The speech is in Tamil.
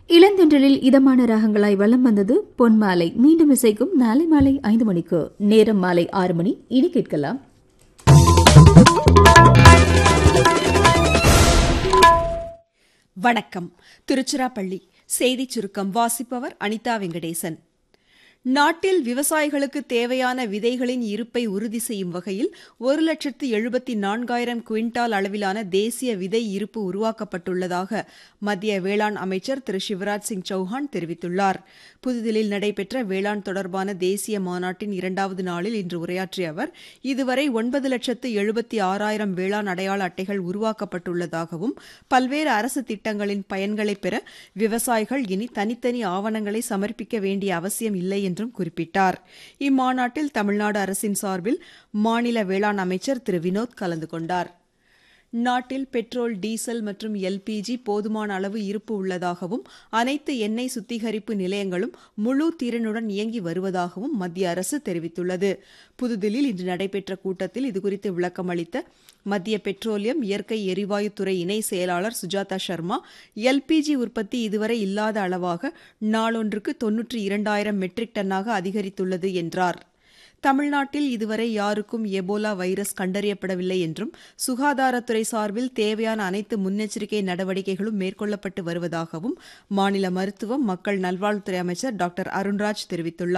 இளந்தென்றலில் இதமான ராகங்களாய் வலம் வந்தது பொன்மாலை மீண்டும் இசைக்கும் நாளை மாலை ஐந்து மணிக்கு நேரம் மாலை ஆறு மணி இனி கேட்கலாம் வணக்கம் திருச்சிராப்பள்ளி செய்திச் சுருக்கம் வாசிப்பவர் அனிதா வெங்கடேசன் நாட்டில் விவசாயிகளுக்கு தேவையான விதைகளின் இருப்பை உறுதி செய்யும் வகையில் ஒரு லட்சத்து எழுபத்தி நான்காயிரம் குவிண்டால் அளவிலான தேசிய விதை இருப்பு உருவாக்கப்பட்டுள்ளதாக மத்திய வேளாண் அமைச்சர் திரு சிவராஜ் சிங் சௌஹான் தெரிவித்துள்ளார் புதுதில்லியில் நடைபெற்ற வேளாண் தொடர்பான தேசிய மாநாட்டின் இரண்டாவது நாளில் இன்று உரையாற்றிய அவர் இதுவரை ஒன்பது லட்சத்து எழுபத்தி ஆறாயிரம் வேளாண் அடையாள அட்டைகள் உருவாக்கப்பட்டுள்ளதாகவும் பல்வேறு அரசு திட்டங்களின் பயன்களை பெற விவசாயிகள் இனி தனித்தனி ஆவணங்களை சமர்ப்பிக்க வேண்டிய அவசியம் இல்லை என்றும் குறிப்பிட்டார் இம்மாநாட்டில் தமிழ்நாடு அரசின் சார்பில் மாநில வேளாண் அமைச்சர் திரு வினோத் கலந்து கொண்டார் நாட்டில் பெட்ரோல் டீசல் மற்றும் எல்பிஜி போதுமான அளவு இருப்பு உள்ளதாகவும் அனைத்து எண்ணெய் சுத்திகரிப்பு நிலையங்களும் முழு திறனுடன் இயங்கி வருவதாகவும் மத்திய அரசு தெரிவித்துள்ளது புதுதில்லியில் இன்று நடைபெற்ற கூட்டத்தில் இதுகுறித்து விளக்கம் அளித்த மத்திய பெட்ரோலியம் இயற்கை எரிவாயுத்துறை இணை செயலாளர் சுஜாதா சர்மா எல்பிஜி உற்பத்தி இதுவரை இல்லாத அளவாக நாளொன்றுக்கு தொன்னூற்றி இரண்டாயிரம் மெட்ரிக் டன்னாக அதிகரித்துள்ளது என்றார் தமிழ்நாட்டில் இதுவரை யாருக்கும் எபோலா வைரஸ் கண்டறியப்படவில்லை என்றும் சுகாதாரத்துறை சார்பில் தேவையான அனைத்து முன்னெச்சரிக்கை நடவடிக்கைகளும் மேற்கொள்ளப்பட்டு வருவதாகவும் மாநில மருத்துவம் மக்கள் நல்வாழ்வுத்துறை அமைச்சர் டாக்டர் அருண்ராஜ் தெரிவித்துள்ளார்